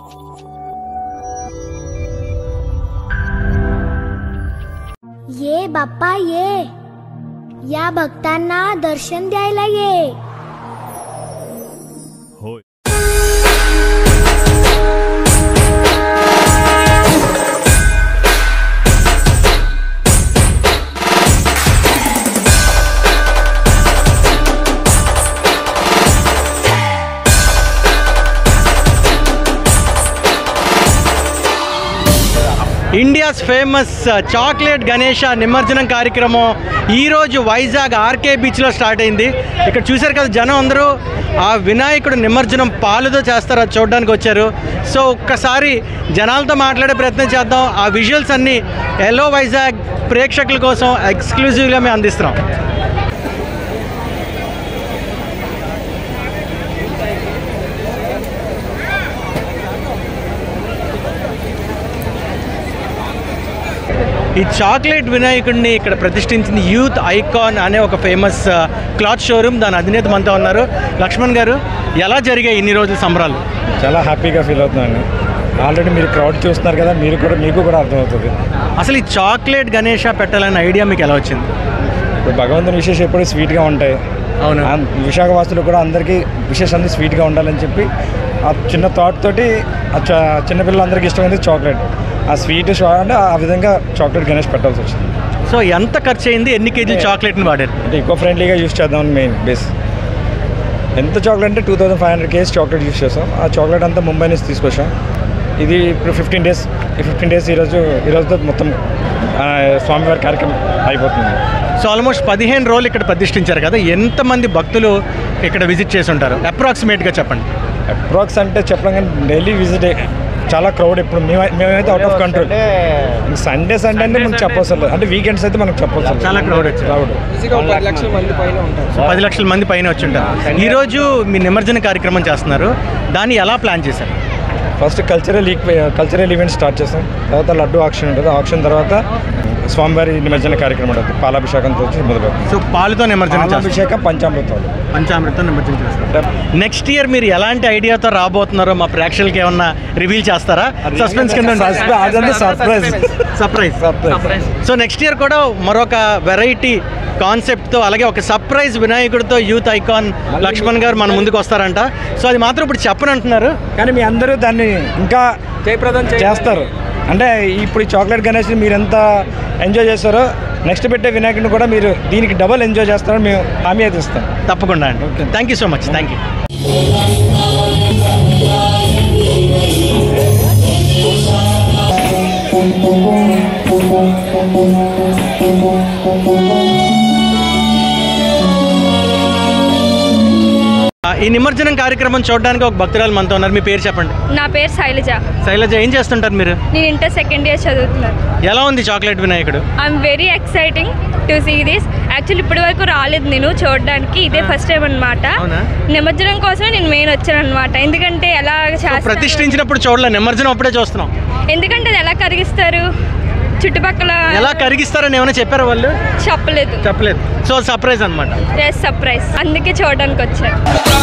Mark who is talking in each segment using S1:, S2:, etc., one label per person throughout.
S1: ये बाप्पा ये या भक्तांना दर्शन द्यायला ये
S2: होय
S3: ఇండియాస్ ఫేమస్ చాక్లెట్ గణేష నిమజ్జనం కార్యక్రమం ఈరోజు వైజాగ్ ఆర్కే బీచ్లో స్టార్ట్ అయింది ఇక్కడ చూశారు కదా జనం అందరూ ఆ వినాయకుడు నిమజ్జనం పాలుతో చేస్తారు అది చూడడానికి వచ్చారు సో ఒక్కసారి జనాలతో మాట్లాడే ప్రయత్నం చేద్దాం ఆ విజువల్స్ అన్నీ ఎల్లో వైజాగ్ ప్రేక్షకుల కోసం ఎక్స్క్లూజివ్గా మేము అందిస్తున్నాం ఈ చాక్లెట్ వినాయకుడిని ఇక్కడ ప్రతిష్ఠించింది యూత్ ఐకాన్ అనే ఒక ఫేమస్ క్లాత్ షోరూమ్ దాని అధినేత మనతో ఉన్నారు లక్ష్మణ్ గారు ఎలా జరిగాయి ఇన్ని రోజుల సంబరాలు
S4: చాలా హ్యాపీగా ఫీల్ అవుతున్నాను ఆల్రెడీ మీరు క్రౌడ్ చూస్తున్నారు కదా మీరు కూడా మీకు కూడా అర్థమవుతుంది
S3: అసలు ఈ చాక్లెట్ గణేష పెట్టాలనే ఐడియా మీకు ఎలా వచ్చింది
S4: ఇప్పుడు భగవంతుని విశేష ఎప్పుడు స్వీట్గా ఉంటాయి
S3: అవును
S4: ఆ విశాఖ వాసులు కూడా అందరికీ విశేషాన్ని స్వీట్గా ఉండాలని చెప్పి ఆ చిన్న థాట్ తోటి ఆ చ- చిన్నపిల్లలందరికీ ఇష్టమైంది చాక్లెట్ ఆ స్వీట్ షా అంటే ఆ విధంగా చాక్లెట్ గణేష్ పెట్టాల్సి వచ్చింది
S3: సో ఎంత ఖర్చు అయింది ఎన్ని కేజీలు చాక్లెట్ని వాడారు
S4: అంటే ఎక్కువ ఫ్రెండ్లీగా యూస్ చేద్దామని మెయిన్ బేస్ ఎంత చాక్లెట్ అంటే two thousand five hundred KG chocolate use చేస్తాం ఆ చాక్లెట్ అంతా ముంబై నుంచి తీసుకొచ్చాం ఇది ఇప్పుడు ఫిఫ్టీన్ డేస్ ఈ ఫిఫ్టీన్ డేస్ ఈరోజు ఈరోజుతో మొత్తం ఆ, స్వామివారి కార్యక్రమం అయిపోతుంది
S3: సో ఆల్మోస్ట్ పదిహేను రోజులు ఇక్కడ ప్రతిష్ఠించారు కదా ఎంతమంది భక్తులు ఇక్కడ విజిట్ చేసి ఉంటారు అప్రాక్సిమేట్గా చెప్పండి
S4: అప్రాక్స్ అంటే చెప్పడం కానీ డైలీ విజిట్ చాలా క్రౌడ్ ఇప్పుడు మేము మేమైతే out of control Sunday Sunday అంటే మనకు చెప్పవసరం అంటే వీకెండ్స్ అయితే మనకు చెప్పవసరం
S3: చాలా crowd వచ్చింది.
S4: క్రౌడ్
S3: సో పది లక్షల మంది పైన వచ్చి ఉంటారు ఈరోజు మీ నిమజ్జన కార్యక్రమం చేస్తున్నారు దాన్ని ఎలా ప్లాన్ చేశారు
S4: first cultural cultural event start చేస్తాం తర్వాత లడ్డు ఆక్షన్ ఉంటుంది ఆక్షన్ తర్వాత స్వామివారి నిమజ్జన కార్యక్రమం ఉంటుంది పాలాభిషేకంతో వచ్చి మొదలు
S3: సో పాలుతో నిమజ్జనం చేస్తారు
S4: పాలాభిషేకం పంచామృతాలు
S3: పంచామృతం నిమజ్జనం చేస్తారు నెక్స్ట్ ఇయర్ మీరు ఎలాంటి ఐడియాతో రాబోతున్నారో మా ప్రేక్షకులకి ఏమన్నా రివీల్ చేస్తారా సస్పెన్స్ కింద
S4: అదంతా surprise
S3: surprise
S4: surprise
S3: so next year కూడా మరొక వెరైటీ కాన్సెప్ట్తో అలాగే ఒక సర్ప్రైజ్ వినాయకుడితో యూత్ ఐకాన్ లక్ష్మణ్ గారు మన ముందుకు వస్తారంట సో అది మాత్రం ఇప్పుడు చెప్పనంటున్నారు
S4: కానీ మీ అందరూ దాన్ని ఇంకా జయప్రదం చేస్తారు అంటే ఇప్పుడు ఈ చాక్లెట్ గణేష్ మీరు ఎంత ఎంజాయ్ చేస్తారో నెక్స్ట్ పెట్టే వినాయకుడిని కూడా మీరు దీనికి డబల్ ఎంజాయ్ చేస్తారని మేము హామీ అయితే ఇస్తాం
S3: తప్పకుండా అండి thank you so much thank you ఆ, ఈ నిమజ్జనం కార్యక్రమం చూడడానికి ఒక భక్తురాలు మనతో ఉన్నారు మీ పేరు చెప్పండి
S5: నా పేరు శైలజ
S3: శైలజ ఏం చేస్తుంటారు మీరు
S5: నేను ఇంటర్ సెకండ్ ఇయర్ చదువుతున్నాను
S3: ఎలా ఉంది చాక్లెట్ వినాయకుడు
S5: I'm very exciting to see this actually ఇప్పటి వరకు రాలేదు నేను చూడడానికి ఇదే ఫస్ట్ టైం అనమాట
S3: అవునా?
S5: నిమజ్జనం కోసం నేను మెయిన్ వచ్చాను అనమాట ఎందుకంటే ఎలా చేస్తారు
S3: ప్రతిష్ఠించినప్పుడు చూడలే నిమజ్జనం అప్పుడే చూస్తున్నాం
S5: ఎందుకంటే అది ఎలా కరిగిస్తారు చుట్టుపక్కల
S3: ఎలా కరిగిస్తారని ఏమైనా చెప్పారా వాళ్ళు
S5: చెప్పలేదు
S3: చెప్పలేదు సో సర్ప్రైజ్ అనమాట
S5: ఎస్ సర్ప్రైజ్ అందుకే చూడడానికి వచ్చాను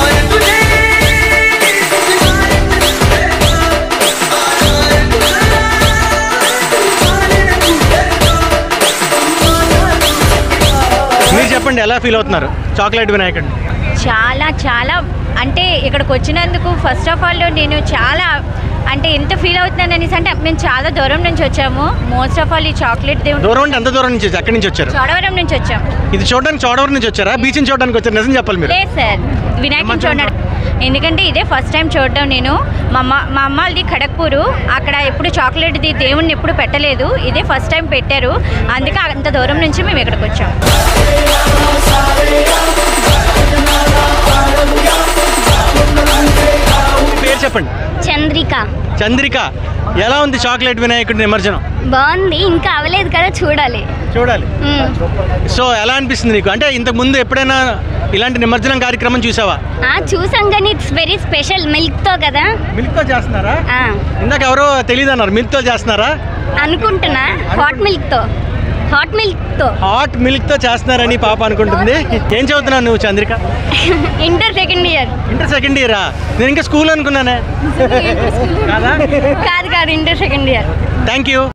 S3: మీరు చెప్పండి ఎలా ఫీల్ అవుతున్నారు చాక్లెట్ వినాయకుడు
S6: చాలా చాలా అంటే ఇక్కడికి వచ్చినందుకు ఫస్ట్ ఆఫ్ ఆల్ నేను చాలా అంటే ఎంత ఫీల్ అవుతున్నాను అనేసి అంటే మేము చాలా దూరం నుంచి వచ్చాము మోస్ట్ ఆఫ్ ఆల్ ఈ చాక్లెట్ దేవుడు
S3: దూరం అంటే ఎంత దూరం నుంచి వచ్చారు? ఎక్కడి నుంచి వచ్చారు
S6: చోడవరం నుంచి వచ్చాము
S3: ఇది చూడడానికి చోడవరం నుంచి వచ్చారా బీచ్ ని చూడడానికి వచ్చారు నిజం చెప్పాలి మీరు
S6: లేదు సార్ వినాయకుని చూడడం ఎందుకంటే ఇదే ఫస్ట్ టైం చూడడం నేను మా అమ్మ మా అమ్మది ఖడక్పూరు అక్కడ ఎప్పుడు చాక్లెట్ది దేవుణ్ణి ఎప్పుడు పెట్టలేదు ఇదే ఫస్ట్ టైం పెట్టారు అందుకే అంత దూరం నుంచి మేము ఇక్కడికి వచ్చాము
S3: పేరు చెప్పండి
S1: చంద్రిక
S3: చంద్రిక ఎలా ఉంది చాక్లెట్ వినాయకుడి నిమజ్జనం
S1: బాగుంది ఇంకా అవలేదు కదా చూడాలి
S3: చూడాలి
S1: మ్మ్.
S3: సో ఎలా అనిపిస్తుంది నీకు అంటే ఇంతకు ముందు ఎప్పుడైనా ఇలాంటి నిమజ్జనం కార్యక్రమం చూసావా
S1: ఆ, చూసాం కానీ ఇట్స్ వెరీ స్పెషల్ మిల్క్తో కదా
S3: మిల్క్ తో చేస్తున్నారా
S1: ఆ,
S3: ఇందాక ఎవరో తెలియదు అన్నారు మిల్క్ తో చేస్తున్నారా
S1: అనుకుంటున్నా హాట్ మిల్క్తో హాట్ మిల్క్ తో
S3: హాట్ మిల్క్తో చేస్తున్నారని పాప అనుకుంటుంది ఏం చదువుతున్నావు నువ్వు Chandrika
S1: inter second year
S3: inter second ఇయరా నేను ఇంకా స్కూల్ అనుకున్నానే కాదా
S1: కాదు కాదు inter second year
S3: thank you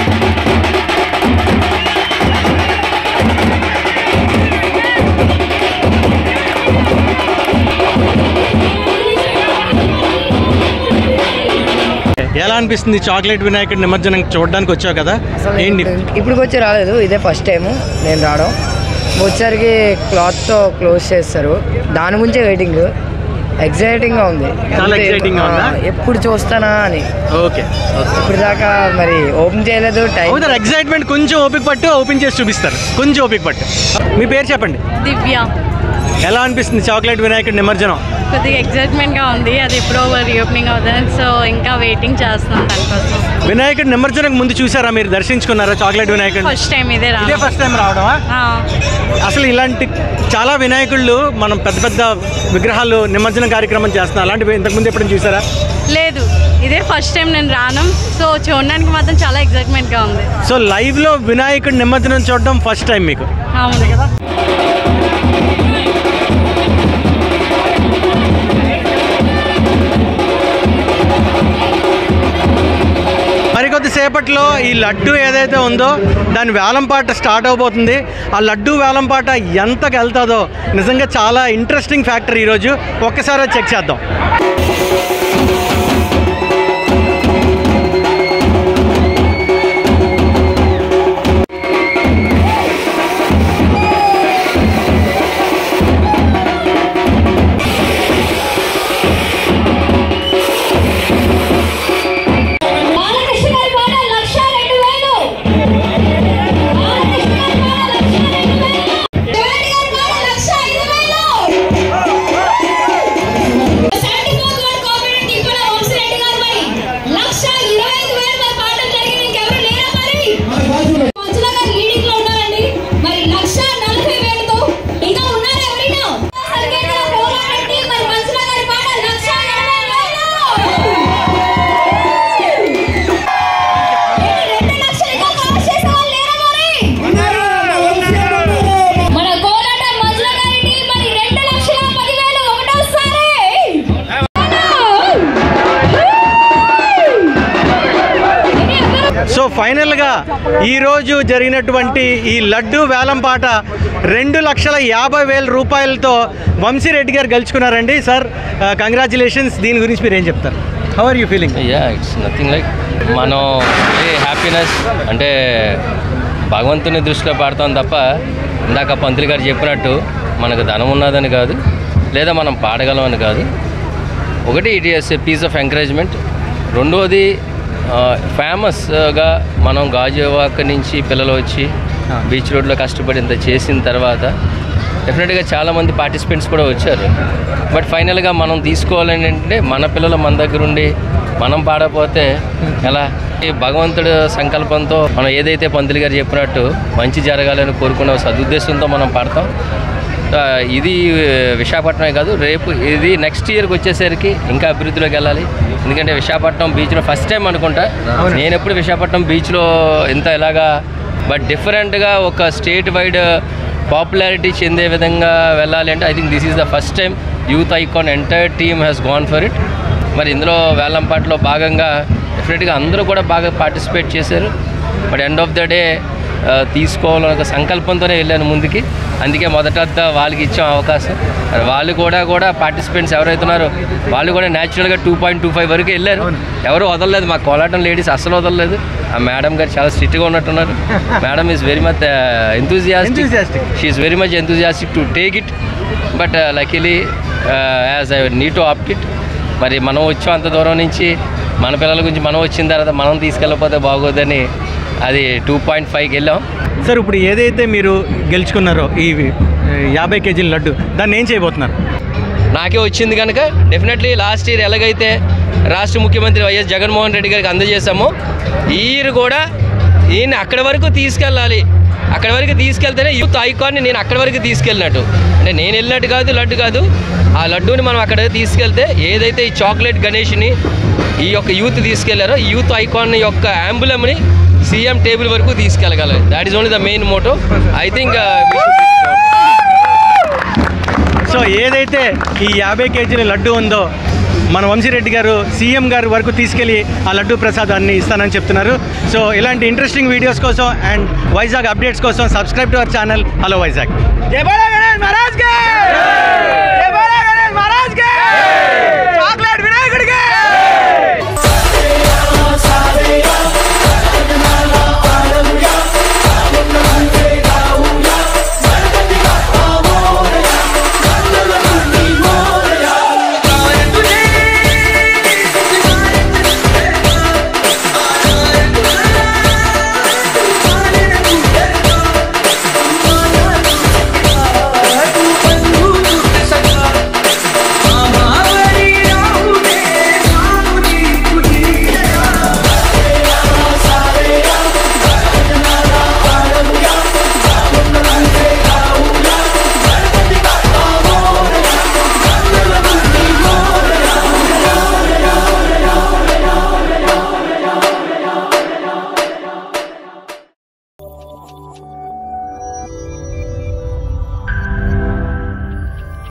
S3: ఎలా అనిపిస్తుంది చాక్లెట్ వినాయకుడి నిమజ్జనం చూడడానికి వచ్చావు కదా ఏంటి
S2: ఇప్పుడు వచ్చి రాలేదు ఇదే ఫస్ట్ టైం నేను రావడం వచ్చరికి క్లాత్తో క్లోజ్ చేస్తారు దాని గురించే వెయిటింగ్ ఎగ్జైటింగ్గా ఉంది
S3: చాలా
S2: అంతే,
S3: exciting గా ఉందా?
S2: ఆ, ఎప్పుడు చూస్తానా అని
S3: ఓకే
S2: ఇప్పుడు దాకా మరి ఓపెన్ చేయలేదు టైం
S3: అవుతారు ఎగ్జైట్మెంట్ కొంచెం ఓపిక పట్టు ఓపెన్ చేసి చూపిస్తారు కొంచెం ఓపిక పట్టు మీ పేరు చెప్పండి
S5: దివ్య
S3: ఎలా అనిపిస్తుంది చాక్లెట్ వినాయకుడి నిమజ్జనం
S5: కొద్దిగా ఎగ్జైట్మెంట్గా ఉంది అది ఎప్పుడో రీఓపెనింగ్ అవుతుంది సో ఇంకా వెయిటింగ్ చేస్తున్నాం దానికోసం
S3: వినాయకుడి నిమజ్జనం ముందు చూసారా మీరు దర్శించుకున్నారా చాక్లెట్ వినాయకుడి
S5: ఫస్ట్ టైం ఇదే రా
S3: ఇదే ఫస్ట్ టైం రావడమా అసలు ఇలాంటి చాలా వినాయకుళ్ళు మనం పెద్ద పెద్ద విగ్రహాలు నిమజ్జనం కార్యక్రమం చేస్తున్నాం అలాంటివి ఇంతకుముందు ఎప్పుడైనా చూసారా
S5: లేదు ఇదే ఫస్ట్ టైం నేను రాను సో చూడడానికి మాత్రం చాలా ఎగ్జైట్మెంట్గా ఉంది
S3: సో లైవ్లో వినాయకుడి నిమజ్జనం చూడడం ఫస్ట్ టైం మీకు
S5: అవును కదా
S3: మరికొద్ది సేపట్లో ఈ లడ్డు ఏదైతే ఉందో దాని వేలంపాట స్టార్ట్ అవబోతుంది ఆ లడ్డు వేలంపాట ఎంతకు వెళ్తుందో నిజంగా చాలా ఇంట్రెస్టింగ్ ఫ్యాక్టర్ ఈరోజు ఒక్కసారి అది చెక్ చేద్దాం
S1: బాలకృష్ణ గారి పాట లక్ష రెండు వేలు బాలకృష్ణ గారి పాట లక్ష రెండు వేలు శివాజీ గారి పాట లక్ష ఐదు వేలు శాంతి ఫోర్త్ వార్డ్ కోఆపరేటివ్ టీంలో వంశీరెడ్డి గారు మరి లక్ష ఇరవై ఐదు వేలు మరి పాటలు జరిగింది ఇంకెవరు లేరా మరి మంచుల గారు లీడింగ్ లో ఉన్నారండి మరి లక్ష నలభై వేలతో ఇంకా ఉన్నారా ఎవరైనా సరిగ్గా కోఆపరేటివ్ టీం మరి మంచుల గారి పాట లక్ష ఎనభై వేలు రెండు లక్షలుగా పాస్ చేసే వాళ్ళు లేరా మరి? మన కోలాట మజుల గారికి మరి రెండు లక్షల పదివేలు ఒకటోసారి
S3: సో ఫైనల్గా ఈరోజు జరిగినటువంటి ఈ లడ్డు వేలంపాట రెండు లక్షల యాభై వేల రూపాయలతో వంశీరెడ్డి గారు గెలుచుకున్నారండి సార్ కంగ్రాచులేషన్స్ దీని గురించి మీరు ఏం చెప్తారు how are you feeling
S7: yeah it's nothing like మనం ఏ హ్యాపీనెస్ అంటే భగవంతుని దృష్టిలో పాడతాం తప్ప ఇందాక పంతులు గారు చెప్పినట్టు మనకు ధనం ఉన్నదని కాదు లేదా మనం పాడగలమని కాదు ఒకటి it is a piece of encouragement రెండోది ఫేమస్గా మనం గాజువాక నుంచి పిల్లలు వచ్చి బీచ్ రోడ్లో కష్టపడి ఇంత చేసిన తర్వాత డెఫినెట్గా చాలామంది పార్టిసిపెంట్స్ కూడా వచ్చారు బట్ ఫైనల్గా మనం తీసుకోవాలని అంటే మన పిల్లలు మన దగ్గర ఉండి మనం పాడపోతే ఎలా ఈ భగవంతుడు సంకల్పంతో మనం ఏదైతే పంతులు గారు చెప్పినట్టు మంచి జరగాలని కోరుకున్న సదుద్దేశంతో మనం పాడతాం ఆ, ఇది విశాఖపట్నమే కాదు రేపు ఇది నెక్స్ట్ ఇయర్కి వచ్చేసరికి ఇంకా అభివృద్ధిలోకి వెళ్ళాలి ఎందుకంటే విశాఖపట్నం బీచ్లో ఫస్ట్ టైం అనుకుంటా నేను ఎప్పుడు విశాఖపట్నం బీచ్లో ఇంత ఇలాగా బట్ డిఫరెంట్గా ఒక స్టేట్ వైడ్ పాపులారిటీ చెందే విధంగా వెళ్ళాలి అంటే I think this is the first time youth icon entire team has gone for it మరి ఇందులో వేలంపాటలో భాగంగా డెఫినెట్గా అందరూ కూడా బాగా పార్టిసిపేట్ చేశారు but end of the day తీసుకోవాలని ఒక సంకల్పంతోనే వెళ్ళాను ముందుకి అందుకే మొదట వాళ్ళకి ఇచ్చాం అవకాశం మరి వాళ్ళు కూడా కూడా పార్టిసిపెంట్స్ ఎవరైతే ఉన్నారో వాళ్ళు కూడా న్యాచురల్గా టూ పాయింట్ టూ ఫైవ్ వరకు వెళ్ళారు ఎవరు వదలలేదు మా కోలాటం లేడీస్ అస్సలు వదలలేదు ఆ మేడం గారు చాలా స్ట్రిక్ట్గా ఉన్నట్టున్నారు madam is very much enthusiastic
S3: Enthusiastic.
S7: She is very much enthusiastic to take it but luckily as I need to opt it మరి మనం వచ్చాం అంత దూరం నుంచి మన పిల్లల గురించి మనం వచ్చిన తర్వాత మనం తీసుకెళ్ళకపోతే బాగోదని అది టూ పాయింట్ ఫైవ్కి వెళ్ళాం
S3: సార్ ఇప్పుడు ఏదైతే మీరు గెలుచుకున్నారో ఈ ఆ, యాభై కేజీల లడ్డు దాన్ని ఏం చేయబోతున్నారు
S7: నాకే వచ్చింది కనుక డెఫినెట్లీ లాస్ట్ ఇయర్ ఎలాగైతే రాష్ట్ర ముఖ్యమంత్రి వైఎస్ జగన్మోహన్ రెడ్డి గారికి అందజేశామో ఈ ఇయర్ కూడా ఈయన అక్కడి వరకు తీసుకెళ్ళాలి అక్కడి వరకు తీసుకెళ్తేనే యూత్ ఐకాన్ని నేను అక్కడి వరకు తీసుకెళ్ళినట్టు అంటే నేను వెళ్ళినట్టు కాదు లడ్డు కాదు ఆ లడ్డూని మనం అక్కడ తీసుకెళ్తే ఏదైతే ఈ చాక్లెట్ గణేష్ని ఈ యొక్క యూత్ తీసుకెళ్లారో ఈ యూత్ ఐకాన్ యొక్క అంబులమ్ని సీఎం టేబుల్ వరకు తీసుకెళ్ళగలరు that is only the main motto I think
S3: so ఏదైతే ఈ యాభై కేజీల లడ్డు ఉందో మన వంశీరెడ్డి గారు సీఎం గారు వరకు తీసుకెళ్ళి ఆ లడ్డు ప్రసాదాన్ని ఇస్తానని చెప్తున్నారు సో ఇలాంటి ఇంట్రెస్టింగ్ వీడియోస్ కోసం అండ్ వైజాగ్ అప్డేట్స్ కోసం subscribe to our channel hello Vizag
S8: జై బోలో గణేష్ మహారాజ్ కే జై బోలో గణేష్ మహారాజ్ కే చాక్లెట్